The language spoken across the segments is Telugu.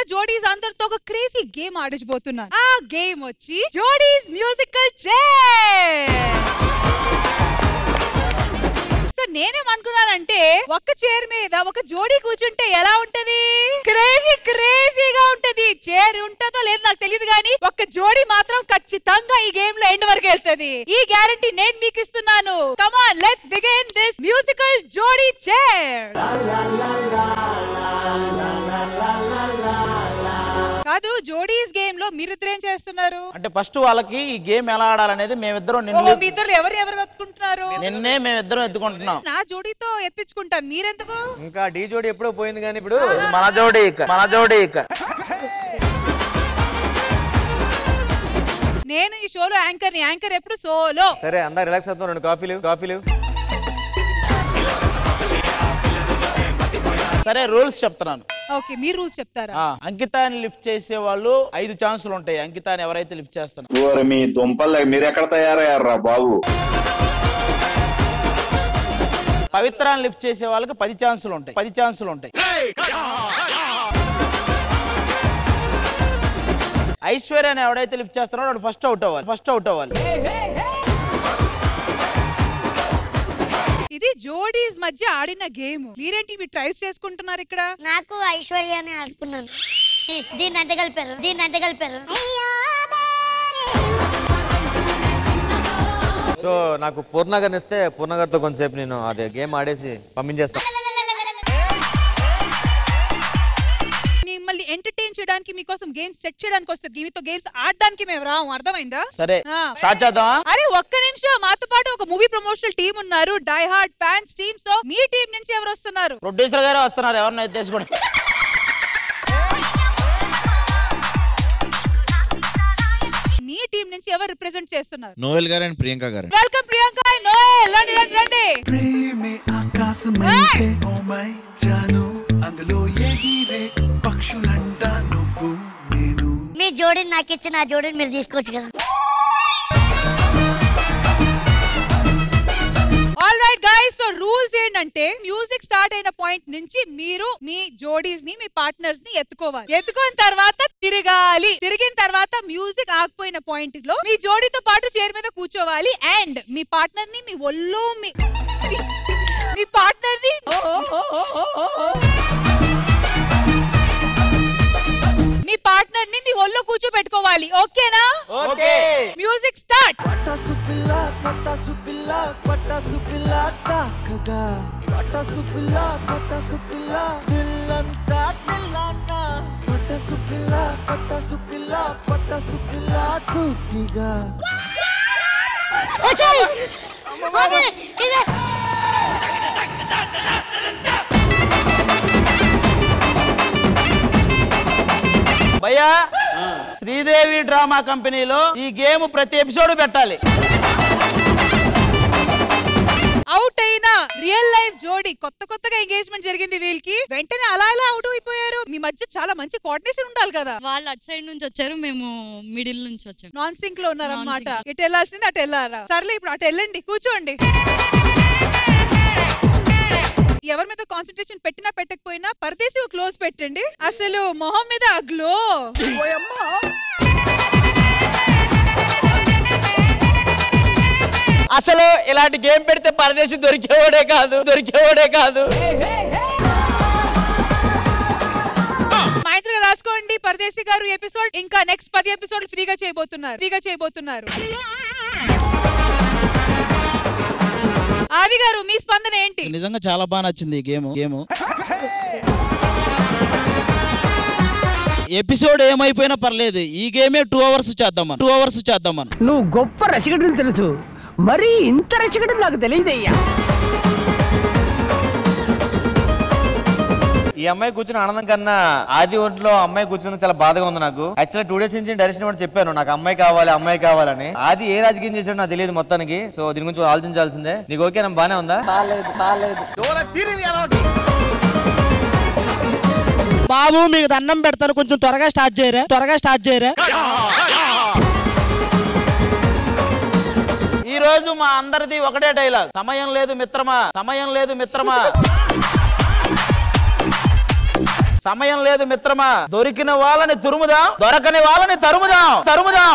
జోడీస్ అందరితో ఒక క్రేజీ గేమ్ ఆడించబోతున్నాను ఆ గేమ్ వచ్చి జోడీస్ మ్యూజికల్ చైర్ సో నేనేమనుకున్నానంటే ఒక్క చైర్ మీద ఒక జోడీ కూర్చుంటే ఎలా ఉంటది క్రేజీ క్రేజీగా ఉంటది చైర్ ఉంటుందో లేదో నాకు తెలియదు కానీ ఒక్క జోడీ మాత్రం ఖచ్చితంగా ఈ గేమ్ లో ఎండ్ వరకు వెళ్తది ఈ గ్యారంటీ నేను మీకు ఇస్తున్నాను come on let's begin this musical జోడీ చైర్ కాదు జోడీస్ గేమ్ లో మీరిద్దరేం చేస్తున్నారు అంటే ఫస్ట్ వాళ్ళకి ఈ గేమ్ ఎలా ఆడాలనేది మేమిద్దరం ఓ నిన్ను మీ ఇద్దరు ఎవరు ఎవరు వెతుకుంటున్నారు నిన్నే మేమిద్దరం ఎత్తుకుంటున్నాం నా జోడీతో ఎత్తించుకుంటాను మీరెందుకు ఇంకా డీ జోడి ఎప్పుడో పోయింది కానీ ఇప్పుడు ఇది మన జోడి ఇక మన జోడి ఇక నేను ఈ షోలో యాంకర్ ని యాంకర్ ఎప్పుడు సోలో సరే అందరు రిలాక్స్ అవుతాం రెండు కాఫీలు కాఫీలు సరే రూల్స్ చెప్తున్నాను ఓకే మీరు రూల్స్ చెప్తారా ఆ, అంకితాన్ని లిఫ్ట్ చేసే వాళ్ళు ఐదు ఛాన్సులు ఉంటాయి అంకితాన్ని ఎవరైతే లిఫ్ట్ చేస్తున్నారు ఓరి మీ దుంపలు మీరు ఎక్కడ తయారయ్యారా బాబు పవిత్రాన్ని లిఫ్ట్ చేసే వాళ్ళకి పది ఛాన్సులు ఉంటాయి పది ఛాన్సులు ఉంటాయి ఐశ్వర్యాన్ని ఎవడైతే లిఫ్ట్ చేస్తున్నాడో వాడు ఫస్ట్ అవుట్ అవ్వాలి ఫస్ట్ అవుట్ అవ్వాలి ఇది జోడీస్ మధ్య ఆడిన గేమ్ మీరేంటి మీరు ట్రైస్ చేసుకుంటున్నారు ఇక్కడ నాకు ఐశ్వర్యాన్ని ఆడుకున్నాను దీన్ని అంత కలిపారు దీన్ని అంత కలిపారు సో నాకు పూర్ణగర్ ఇస్తే పూర్ణగర్తో కొంతసేపు నేను అదే గేమ్ ఆడేసి పంపించేస్తాను మిమ్మల్ని ఎంటర్టైన్ చేయడానికి మీకోసం గేమ్స్ సెట్ చేయడానికి వస్తుంది మీతో గేమ్స్ ఆడడానికి మేము రాము అర్థమైందా సరే ఆ. స్టార్ట్ చేద్దామా అరే ఒక్క నిమిషం మాతో పాటు ఒక మూవీ ప్రమోషనల్ టీం ఉన్నారు die hard fans team so మీ టీం నుంచి ఎవరు వస్తున్నారు ప్రొడ్యూసర్ గారే వస్తున్నారు ఎవరిని ఎత్తేసుకోండి మీ టీం నుంచి ఎవరు రిప్రజెంట్ చేస్తున్నారు నోయల్ గారు అండ్ ప్రియాంక గారు వెల్కమ్ ప్రియాంక నోయల్ రండి రండి రండి ప్రేమే ఆకాశమైతే ఓ మై జాను అందులో ఎగిరే పక్షులంట నువ్వు నేను మీ జోడిని నాకు ఇచ్చి నా జోడిని మీరు తీసుకోవచ్చు కదా all right guys so rules ఏంటంటే మ్యూజిక్ స్టార్ట్ అయిన పాయింట్ నుంచి మీరు మీ జోడీస్ ని మీ పార్ట్నర్స్ ని ఎత్తుకోవాలి ఎత్తుకున్న తర్వాత తిరగాలి తిరిగిన తర్వాత మ్యూజిక్ ఆగిపోయిన పాయింట్ లో మీ జోడీతో పాటు చైర్ మీద కూర్చోవాలి అండ్ మీ పార్ట్నర్ ని మీ ఒళ్ళో మీ మీ- మీ పార్ట్నర్ ని మీ పార్ట్నర్ ని మీ ఒళ్ళో కూర్చోబెట్టుకోవాలి ఓకేనా ఓకే మ్యూజిక్ స్టార్ట్ పటాసు పిల్ల పటాసు పిల్ల పటాసు పిల్ల తాకగా పటాసు పిల్ల పటాసు పిల్ల దిల్లంతా దిల్లానా పటాసు పిల్ల పటాసు పిల్ల పటాసు పిల్ల సూటిగా భయ్యా శ్రీదేవి డ్రామా కంపెనీలో ఈ గేమ్ ప్రతి ఎపిసోడ్ పెట్టాలి అవుట్ అయిన రియల్ లైఫ్ జోడీ కొత్త కొత్తగా ఎంగేజ్మెంట్ జరిగింది వీళ్ళకి వెంటనే అలా అలా అవుట్ అయిపోయారు మీ మధ్య చాలా మంచి కోఆర్డినేషన్ ఉండాలి కదా వాళ్ళు అటు సైడ్ నుంచి వచ్చారు మేము మిడిల్ నుంచి వచ్చాము నాన్ సింక్ లో ఉన్నారన్నమాట Non-sync. ఇటు వెళ్ళాల్సింది అటు వెళ్ళారా సర్లే ఇప్పుడు అటు వెళ్ళండి కూర్చోండి ఎవరి మీద కాన్సన్ట్రేషన్ పెట్టినా పెట్టకపోయినా పరదేశి క్లోజ్ పెట్టండి అసలు మొహం మీద ఆ గ్లో అసలు ఇలాంటి గేమ్ పెడితే పరదేశి దొరికేవాడే కాదు దొరికేవాడే కాదు మా ఇంట్లో రాసుకోండి పరదేశి గారు ఎపిసోడ్ ఇంకా నెక్స్ట్ పది ఎపిసోడ్ ఫ్రీగా చేయబోతున్నారు ఫ్రీగా చేయబోతున్నారు ఆది గారు మీ స్పందన ఏంటి నిజంగా చాలా బాగా నచ్చింది ఈ గేమ్ గేమ్ ఎపిసోడ్ ఏమైపోయినా పర్లేదు ఈ గేమే టూ అవర్స్ చేద్దామని టూ అవర్స్ చేద్దామని నువ్వు గొప్ప రసికుడిని తెలుసు మరీ ఇంత రసికుడు నాకు తెలియదయ్యా ఈ అమ్మాయి కూర్చుని ఆనందం కన్నా ఆది ఒంట్లో అమ్మాయి కూర్చుని చాలా బాధగా ఉంది నాకు యాక్చువల్లీ టూ డేస్ నుంచి డైరెక్షన్ కూడా చెప్పాను నాకు అమ్మాయి కావాలి అమ్మాయి కావాలని ఆది ఏ రాజకీయం చేశాడో నాకు తెలియదు మొత్తానికి సో దీని గురించి ఆలోచించాల్సిందే నీకు ఓకే నా బానే ఉందా బాబు మీకు దండం పెడతాను కొంచెం త్వరగా స్టార్ట్ చేయరా త్వరగా స్టార్ట్ చేయరా ఈ రోజు మా అందరిది ఒకటే డైలాగ్ సమయం లేదు మిత్రమా సమయం లేదు మిత్రమా సమయం లేదు మిత్రమా దొరికిన వాళ్ళని తురుముదాం దొరకని వాళ్ళని తరుముదాం తరుముదాం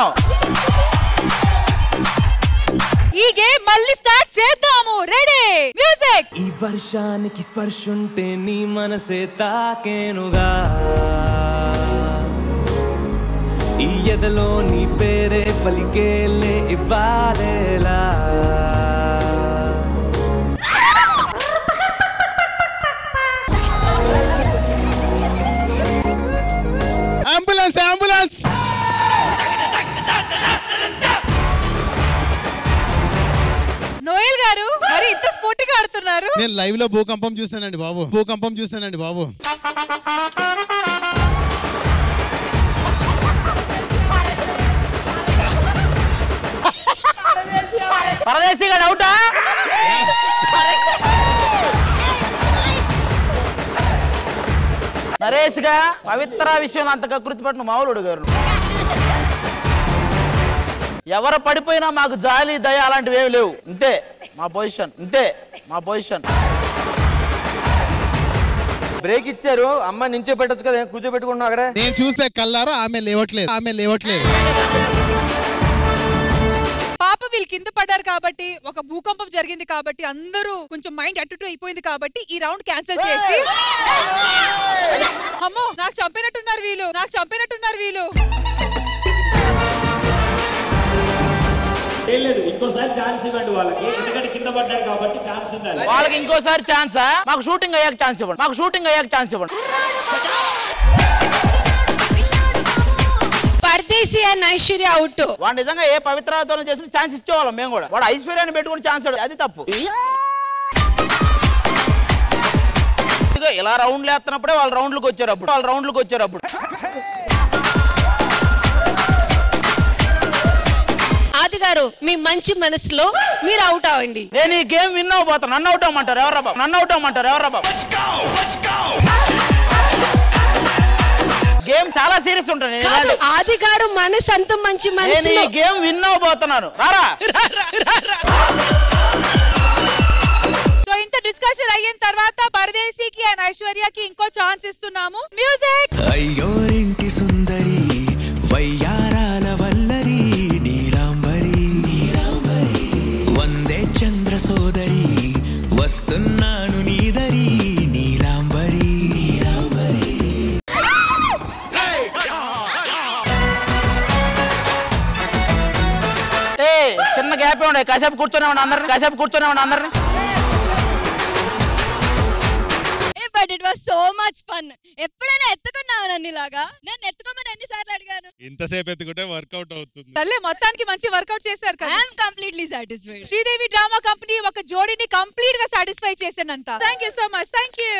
ఈ గేమ్ మళ్ళీ స్టార్ట్ చేద్దాము రెడీ మ్యూజిక్ ఈ వర్షానికి స్పర్శుంటే నీ మనసే తాకేనుగా ఈ ఎదలో నీ పేరే పలికేలే ఇవ్వాలేలా అంబులెన్స్ అంబులెన్స్ నోయల్ గారు మరి ఇంత స్పోర్టిగా ఆడుతున్నారు నేను లైవ్ లో భూకంపం చూసానండి బాబు భూకంపం చూసానండి బాబు పరదేశీగా డౌటా నరేష్ గా పవిత్ర విషయంలో అంత కకృతి పట్టిన మామూలుడు గారు ఎవరు పడిపోయినా మాకు జాలి దయ అలాంటివి ఏమి లేవు ఇంతే మా పొజిషన్ ఇంతే మా పొజిషన్ బ్రేక్ ఇచ్చారు అమ్మ నించో పెట్టొచ్చు కదా కూర్చోబెట్టుకున్నావు అక్కడే నేను చూసే కల్లారా ఆమె లేవట్లేదు ఆమె లేవట్లేదు పాప వీళ్ళు కింద పడ్డారు కాబట్టి ఒక భూకంపం జరిగింది కాబట్టి అందరూ కొంచెం మైండ్ అటు అయిపోయింది కాబట్టి ఈ రౌండ్ క్యాన్సిల్ చేసి అమ్మో నాకు చంపినట్టున్నారు వీళ్ళు నాకు చంపినట్టున్నారు వీళ్ళు ఏం లేదు ఇంకోసారి ఛాన్స్ ఇవ్వండి వాళ్ళకి ఎందుకంటే కింద పడ్డారు కాబట్టి ఛాన్స్ ఉండాలి వాళ్ళకి ఇంకోసారి ఛాన్సా మాకు షూటింగ్ అయ్యాక ఛాన్స్ ఇవ్వండి మాకు షూటింగ్ అయ్యాక ఛాన్స్ ఇవ్వండి పర్దేశి అండ్ ఐశ్వర్య అవుట్ వాడు నిజంగా ఏ పవిత్రతో చేసిన ఛాన్స్ ఇచ్చేవాళ్ళం మేము కూడా వాడు ఐశ్వర్యాన్ని పెట్టుకుని ఛాన్స్ అది తప్పు ఇదిగో ఇలా రౌండ్లు వేస్తున్నప్పుడే వాళ్ళు రౌండ్లకు వచ్చారు అప్పుడు వాళ్ళు రౌండ్లకు వచ్చారు అప్పుడు ఆది గారు మీ మంచి మనసులో మీరు అవుట్ అవ్వండి నేను ఈ గేమ్ విన్ అవ్వబోతాను నన్ను అవుట్ అవ్వమంటారు ఎవరా బాబు నన్ను అవుట్ అవ్వమంటారు ఎవరా బాబు గేమ్ చాలా సీరియస్ ఉంటుంది నేను కాదు ఇలాంటి- ఆది గారు మనసు అంత మంచి నేను మనసులో ఈ గేమ్ విన్ అవ్వబోతున్నాను రారా సో ఇంత డిస్కషన్ అయిన తర్వాత పరదేశీకి అండ్ ఐశ్వర్యకి ఇంకో ఛాన్స్ ఇస్తున్నాము మ్యూజిక్ అయ్యోరింటి సుందరి వయ్యారాల వల్లరి నీలాంబరి వందే చంద్ర సోదరి వస్తున్నాను నీదరి నీలాంబరి ఏ చిన్న గ్యాప్ ఉండే కాసేపు కూర్చొని అందరిని కాసేపు కూర్చొని అందరిని but it was so much fun ఎప్పుడైనా ఎత్తుకున్నావు నన్ను ఇలాగా నన్ను ఎత్తుకోమని ఎన్నిసార్లు అడిగాను ఇంతసేపు ఎత్తుకుంటే వర్కౌట్ అవుతుంది తల్లే మొత్తానికి మంచి వర్కౌట్ చేశారు కదా I'm completely satisfied Sridevi drama company ఒక జోడీని కంప్లీట్ గా సాటిస్ఫై చేసిందంత thank you so much thank you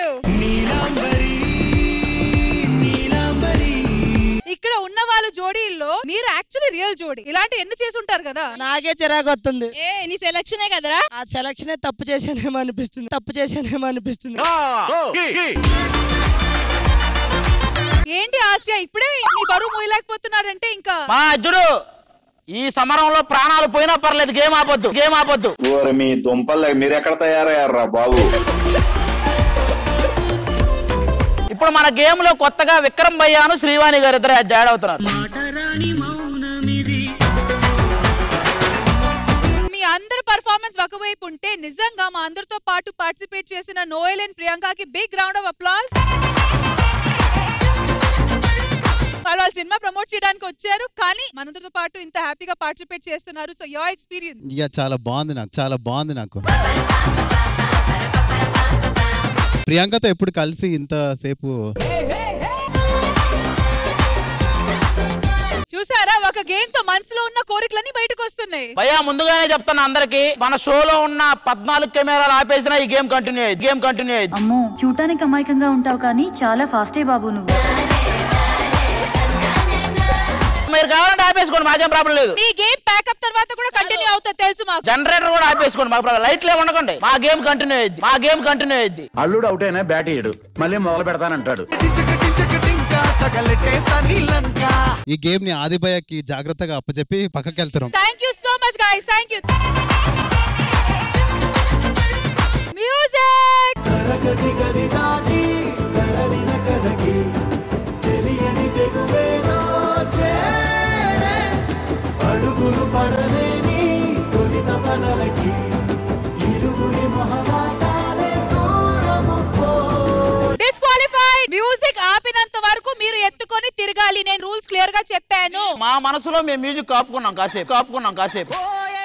ఇక్కడ ఉన్న వాళ్ళ జోడీల్లో మీరు యాక్చువల్లీ రియల్ జోడీ ఇలాంటి ఎన్ని చేసి ఉంటారు కదా నాకే చిరాకు వస్తుంది ఏ నీ సెలక్షనే కదరా ఆ సెలక్షనే తప్పు చేశానేమో అనిపిస్తుంది తప్పు చేశానేమో అనిపిస్తుంది ఏంటి ఆసియా ఇప్పుడే నీ బరువు మోయలేకపోతున్నారంటే ఇంకా మా అర్జుడు ఈ సమరంలో ప్రాణాలు పోయినా పర్లేదు గేమ్ ఆపొద్దు గేమ్ ఆపొద్దు ఓరి మీ దుంపలు మీరు ఎక్కడ తయారయ్యారా బాబు ఇప్పుడు మన గేమ్ లో కొత్తగా విక్రమ్ భయ్యాను శ్రీవాణి గారు ఇద్దరు జాయిన్ అవుతున్నారు మీ అందరి పర్ఫార్మెన్స్ ఒకవైపు ఉంటే నిజంగా మా అందరితో పాటు పార్టిసిపేట్ చేసిన నోయల్ అండ్ ప్రియాంకకి బిగ్ రౌండ్ ఆఫ్ అప్లాస్ వాళ్ళు వాళ్ళ సినిమా ప్రమోట్ చేయడానికి వచ్చారు కానీ మనందరితో పాటు ఇంత హ్యాపీగా పార్టిసిపేట్ చేస్తున్నారు సో యోర్ ఎక్స్పీరియన్స్ ఇక చాలా బాగుంది నాకు చాలా బాగుంది నాకు ప్రియాంకతో ఎప్పుడు కలిసి ఇంతసేపు చూసారా ఒక గేమ్ తో మనసులో ఉన్న కోరికలన్నీ బయటకు వస్తున్నాయి భయ్యా ముందుగానే చెప్తాను అందరికి మన షోలో ఉన్న పద్నాలుగు కెమెరాలు ఆపేసినా ఈ గేమ్ కంటిన్యూ అయ్యింది గేమ్ కంటిన్యూ అయ్యింది అమ్మో చూడటానికి అమాయకంగా ఉంటావు కానీ చాలా ఫాస్టే బాబు నువ్వు మీరు కావాలంటే ఆపేసుకోండి మాకేం ప్రాబ్లం లేదు మీ గేమ్ ప్యాకప్ తర్వాత కూడా కంటిన్యూ అవుతుంది తెలుసు మాకు జనరేటర్ కూడా ఆపేసుకోండి మాకు ప్రాబ్లం లైట్లు ఏమి ఉండకండి మా గేమ్ కంటిన్యూ అయ్యింది మా గేమ్ కంటిన్యూ అయ్యింది అల్లుడు అవుటైనా బ్యాట్ ఇయ్యడు మళ్ళీ మొదలు పెడతానంటాడు ఈ గేమ్ ని ఆదిభయ్యకి జాగ్రత్తగా అప్పచెప్పి పక్కకి వెళ్తున్నాం thank you so much guys thank you music చేశాను మా మనసులో మేము మ్యూజిక్ కాపుకున్నాం కాసేపు కాపుకున్నాం కాసేపు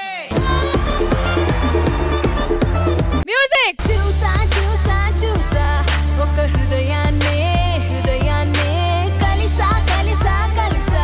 మ్యూజిక్ చూసా చూసా చూసా ఒక హృదయాన్నే హృదయాన్నే కలిసా కలిసా కలిసా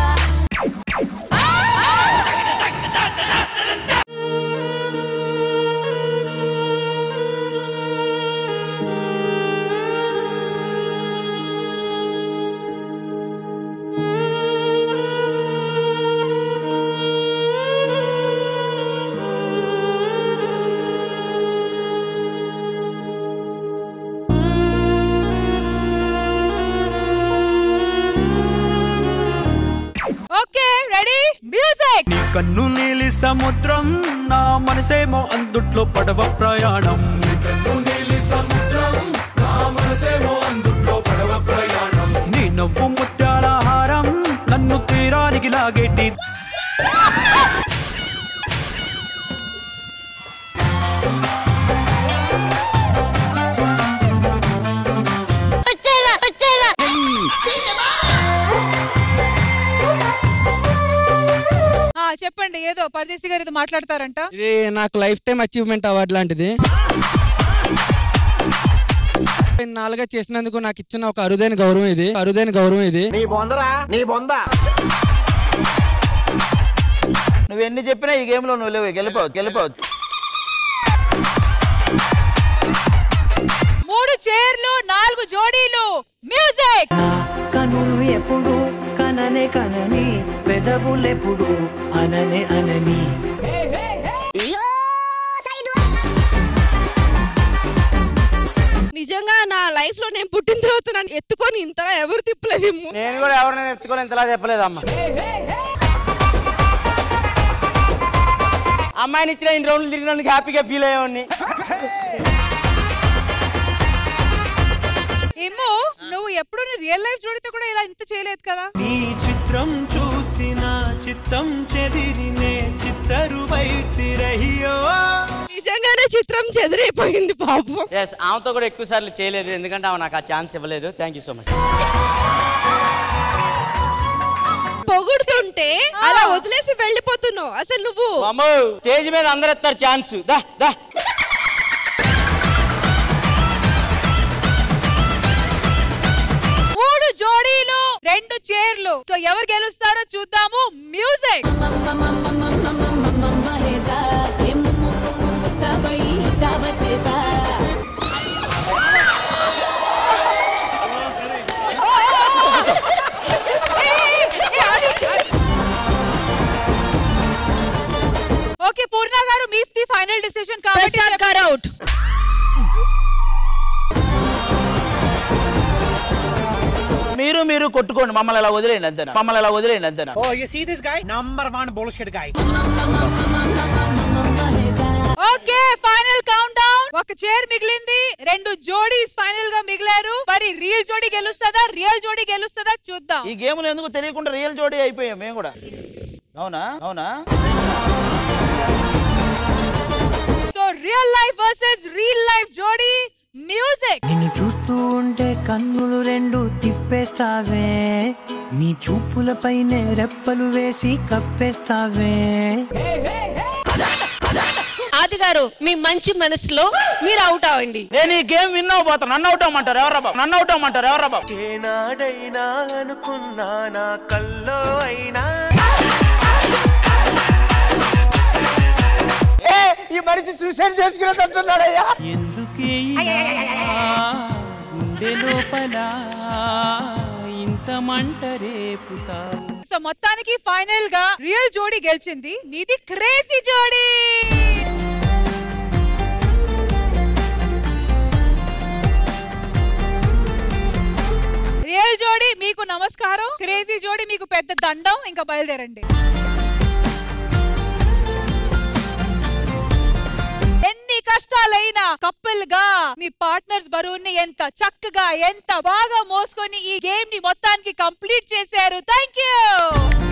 ఓకే రెడీ మ్యూజిక్ నీ కన్ను నీలి సముద్రం నా మనసేమో అందుట్లో పడవ ప్రయాణం నీ నవ్వు ముత్యాల హారం నన్ను తీరానికి లాగేటి వచ్చేలా వచ్చేలా ఆ చెప్పండి ఏదో పరదేశి గారు ఏదో మాట్లాడతారంట ఇది నాకు లైఫ్ టైం అచీవ్మెంట్ అవార్డు లాంటిది నాలుగా చేసినందుకు నాకు ఇచ్చిన ఒక అరుదైన గౌరవం ఇది అరుదైన గౌరవం ఇది నీ బొందరా నీ బొంద నువ్వు ఎన్ని చెప్పినా ఈ గేమ్ లో నువ్వు లేవు గెలిపోవచ్చు గెలిపోవచ్చు మూడు చైర్లు నాలుగు జోడీలు మ్యూజిక్ కనులు ఎప్పుడు కననే కనని పెదవులెప్పుడు అననే అనని నిజంగా నా లైఫ్ లో నేను పుట్టిన తర్వాత నన్ను ఎత్తుకొని ఇంతలా ఎవరు తిప్పలేదు నేను కూడా ఎవరినైనా ఎత్తుకొని ఇంతలా చెప్పలేదమ్మా అమ్మాయిని ఇచ్చిన ఇన్ని రౌండ్లు తిరిగినందుకు హ్యాపీగా ఫీల్ అయ్యేవాడిని ఏమో నువ్వు ఎప్పుడు రియల్ లైఫ్ జోడితో కూడా ఇలా ఇంత చేయలేదు కదా నీ చిత్రం చూసిన చిత్తం చెదిరినే చిత్తరువైతిరహియో నిజంగానే చిత్రం చెదిరైపోయింది పాపం ఎస్ ఆమెతో కూడా ఎక్కువ సార్లు చేయలేదు ఎందుకంటే ఆమె నాకు ఆ ఛాన్స్ ఇవ్వలేదు థ్యాంక్ యూ సో మచ్ పొగుడుతుంటే అలా వదిలేసి వెళ్ళిపోతున్నావు అసలు నువ్వు అమ్మో స్టేజ్ మీద అందరు ఎత్తారు ఛాన్స్ దా దా మూడు జోడీలు రెండు చైర్లు సో ఎవరు గెలుస్తారో చూద్దాము మ్యూజిక్ ఓకే పూర్ణ గారు మీ ఫైనల్ డిసిషన్ కాబట్టి ప్రసాద్ గారు అవుట్ మీరు మీరు కొట్టుకోండి మమ్మల్ని అలా వదిలేయండి అంతేనా మమ్మల్ని అలా వదిలేయండి అంతేనా Oh, you see this guy? Number one bullshit guy. Okay final countdown ఒక చైర్ మిగిలింది రెండు జోడీస్ ఫైనల్ గా మిగిలారు మరి రియల్ జోడీ గెలుస్తుందా రియల్ జోడీ గెలుస్తుందా చూద్దాం ఈ గేమ్ లో ఎందుకు తెలియకుండా రియల్ జోడీ అయిపోయాం మేము కూడా అవునా అవునా so real life versus real life జోడీ మ్యూజిక్ నిన్ను చూస్తూ ఉంటే కన్నులు రెండు తిప్పేస్తావే నీ చూపులపైనే రెప్పలు వేసి కప్పేస్తావే ఆది గారు మీ మంచి మనసులో మీరు అవుట్ అవ్వండి నేను ఈ గేమ్ విన్ అవ్వబోతా నన్ను అవుట్ అవ్వమంటారు ఎవరా బాబు నన్ను అవుట్ అవ్వమంటారు ఎవరా బాబు ఏనాడైనా అనుకున్నా నా కల్లో అయినా ఏ ఈ మనిషి సూసైడ్ చేసుకునేటట్టున్నాడయ్యా ఎందుకే గుండె లోపల ఇంత మంట రేపుతావు సో మొత్తానికి ఫైనల్ గా రియల్ జోడీ గెలిచింది నీది క్రేజీ జోడీ రియల్ జోడీ మీకు నమస్కారం క్రేజీ జోడీ మీకు పెద్ద దండం ఇంకా బయలుదేరండి ఎన్ని కష్టాలైనా కప్పుల్ గా మీ పార్ట్నర్స్ బరువుని ఎంత చక్కగా ఎంత బాగా మోసుకొని ఈ గేమ్ ని మొత్తానికి కంప్లీట్ చేశారు థ్యాంక్ యూ